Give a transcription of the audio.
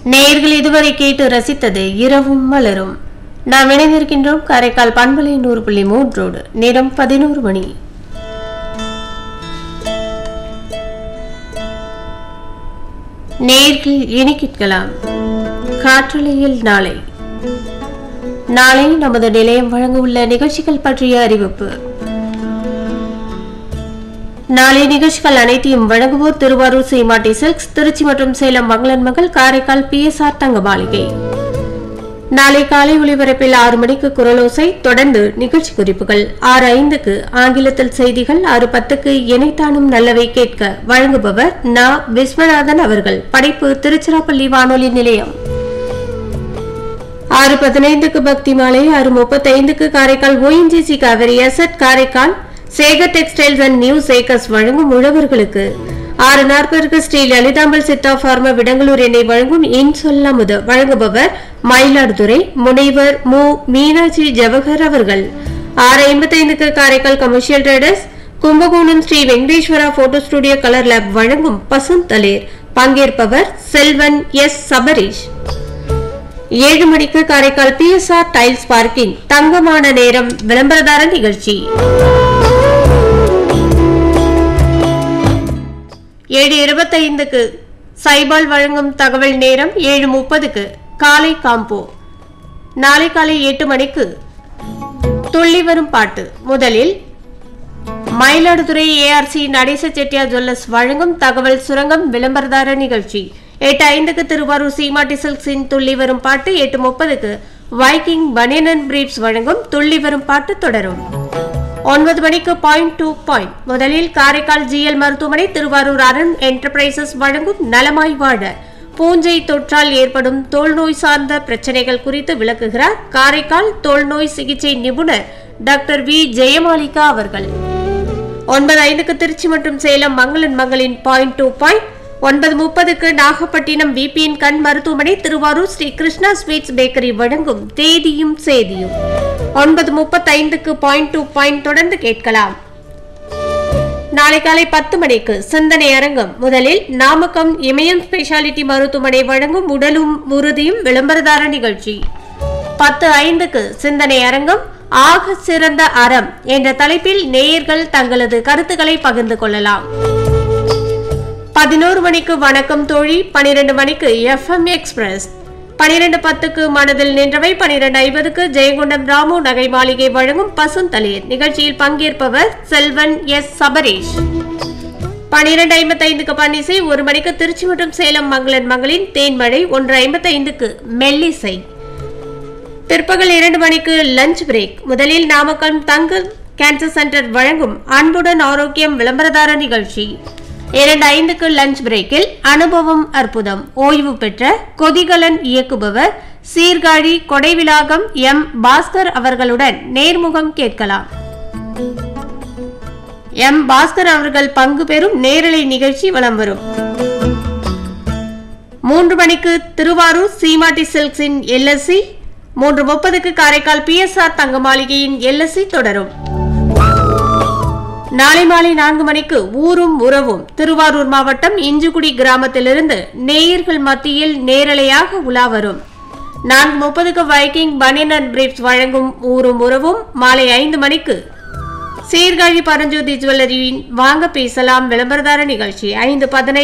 நேயர்கள் இதுவரை கேட்டு ரசித்தது இரவும் மலரும் நாம் இணைந்திருக்கின்றோம் காரைக்கால் பண்பலை நூறு புள்ளி மூன்றோடு நேரம் பதினோரு மணி நேர்கள் இனி கேட்கலாம் காற்றலையில் நாளை நாளை நமது நிலையம் வழங்க உள்ள நிகழ்ச்சிகள் பற்றிய அறிவிப்பு நாளை நிகழ்ச்சிகள் அனைத்தையும் வழங்குவோர் திருவாரூர் சீமாட்டி சில்க்ஸ் திருச்சி மற்றும் சேலம் மங்களன் மகள் காரைக்கால் பிஎஸ்ஆர் தங்க மாளிகை நாளை காலை ஒளிபரப்பில் ஆறு மணிக்கு குரலோசை தொடர்ந்து நிகழ்ச்சி குறிப்புகள் ஆறு ஐந்துக்கு ஆங்கிலத்தில் செய்திகள் ஆறு பத்துக்கு இணைத்தானும் நல்லவை கேட்க வழங்குபவர் நா விஸ்வநாதன் அவர்கள் படைப்பு திருச்சிராப்பள்ளி வானொலி நிலையம் ஆறு பதினைந்துக்கு பக்தி மாலை ஆறு முப்பத்தைந்துக்கு Karaikal ONGC Kaveri asset Karaikal Sekar textiles and new Sekars வழங்கும் உழவர்களுக்கு ஆறு நாற்பதுக்கு ஸ்ரீ லலிதாம்பல் சித்தா பார்மா விடங்களூர் எண்ணெய் வழங்கும் இன் சொல்லாமுது வழங்குபவர் மயிலாடுதுறை முனைவர் மு மீனாட்சி ஜவஹர் அவர்கள் ஆறு ஐம்பத்தைந்துக்கு Karaikal commercial traders Kumbakonam Sri Venkateswara photo studio colour lab வழங்கும் பசுந்தளிர் பங்கேற்பவர் செல்வன் எஸ் சபரீஷ் ஏழு மணிக்கு காரைக்கால் பிஎஸ்ஆர் டைல்ஸ் பார்க்கிங் தங்கமான நேரம் விளம்பரதார நிகழ்ச்சி ஏழு இருபத்தைந்துக்கு சைபால் வழங்கும் தகவல் நேரம் ஏழு முப்பதுக்கு காலை காம்போ நாளை காலை எட்டு மணிக்கு துள்ளி வரும் பாட்டு முதலில் மயிலாடுதுறை ஏஆர்சி நடேச செட்டியார் ஜுவல்லர்ஸ் வழங்கும் தகவல் சுரங்கம் விளம்பரதார நிகழ்ச்சி எட்டு ஐந்துக்கு திருவாரூர் சீமாட்டி சில்க்ஸின் துள்ளி வரும் பாட்டு எட்டு முப்பதுக்கு வைக்கிங் பனியன் அண்ட் பிரீப்ஸ் வழங்கும் துள்ளி வரும் பாட்டு தொடரும் ஒன்பது மணிக்கு பாயிண்ட் டூ பாயிண்ட் முதலில் காரைக்கால் ஜிஎல் மருத்துவமனை திருவாரூர் அருண் என்டர்பிரைசஸ் வழங்கும் நலமாய் வாழ பூஞ்சை தொற்றால் ஏற்படும் தோல்நோய் சார்ந்த பிரச்சனைகள் குறித்து விளக்குகிறார் காரைக்கால் தோல்நோய் சிகிச்சை நிபுணர் டாக்டர் வி ஜெயமாலிகா அவர்கள் ஒன்பது ஐந்துக்கு திருச்சி மற்றும் சேலம் மங்களன் மங்களின் பாயிண்ட் டூ பாயிண்ட் ஒன்பது முப்பதுக்கு நாகப்பட்டினம் விபிஎன் கண் மருத்துவமனை திருவாரூர் ஸ்ரீ கிருஷ்ணா ஸ்வீட்ஸ் பேக்கரி வழங்கும் தேதியும் சேதியும் ஒன்பது முப்பத்தைந்துக்கு பாயிண்ட் டூ பாயிண்ட் தொடர்ந்து கேட்கலாம் நாளை காலை பத்து மணிக்கு சிந்தனை அரங்கம் முதலில் நாமக்கம் இமயம் ஸ்பெஷாலிட்டி மருத்துவமனை வழங்கும் உடலும் உறுதியும் விளம்பரதார நிகழ்ச்சி பத்து ஐந்துக்கு சிந்தனை அரங்கம் ஆக சிறந்த அறம் என்ற தலைப்பில் நேயர்கள் தங்களது கருத்துக்களை பகிர்ந்து கொள்ளலாம் பதினோரு மணிக்கு வணக்கம் தோழி பனிரெண்டு மணிக்கு எஃப்எம் எக்ஸ்பிரஸ் பனிரெண்டு பத்துக்கு மனதில் நின்றவை பனிரெண்டு ஐம்பதுக்கு ஜெயங்கொண்டம் ராமு நகை மாளிகை வழங்கும் பசுந்தளிர் நிகழ்ச்சியில் பங்கேற்பவர் செல்வன் எஸ் சபரேஷ் பனிரெண்டு ஐம்பத்தைந்துக்கு பன்னிசை ஒரு மணிக்கு திருச்சி மற்றும் சேலம் மங்களன் மங்களின் தேன்மழை ஒன்று ஐம்பத்தைந்துக்கு மெல்லிசை பிற்பகல் இரண்டு மணிக்கு லஞ்ச் பிரேக் முதலில் நாமக்கல் தங்க கேன்சர் சென்டர் வழங்கும் அன்புடன் ஆரோக்கியம் விளம்பரதார நிகழ்ச்சி இரண்டு ஐந்துக்கு லஞ்ச் பிரேக்கில் அனுபவம் அற்புதம் ஓய்வு பெற்ற கொதிகலன் இயக்குபவர் சீர்காழி கொடைவிலாகம் எம் பாஸ்கர் அவர்களுடன் நேர்முகம் கேட்கலாம் எம் பாஸ்கர் அவர்கள் பங்கு பெறும் நேரலை நிகழ்ச்சி வலம் வரும் மூன்று மணிக்கு திருவாரூர் சீமாட்டி சில்க்ஸின் எல்எஸ்சி மூன்று முப்பதுக்கு காரைக்கால் பிஎஸ்ஆர் தங்க மாளிகையின் எல்எஸ்சி தொடரும் நாளை மாலை நான்கு மணிக்கு ஊரும் உறவும் திருவாரூர் மாவட்டம் இஞ்சுகுடி கிராமத்திலிருந்து நேயர்கள் மத்தியில் நேரலையாக உலா வரும் நான்கு முப்பதுக்கு வைக்கிங் பனியன் அண்ட் பிரீப்ஸ் வழங்கும் ஊரும் உறவும் மாலை ஐந்து மணிக்கு சீர்காழி பரஞ்சோதி ஜுவல்லரியின் வாங்க பேசலாம் விளம்பரதார நிகழ்ச்சி ஐந்து பதினைந்து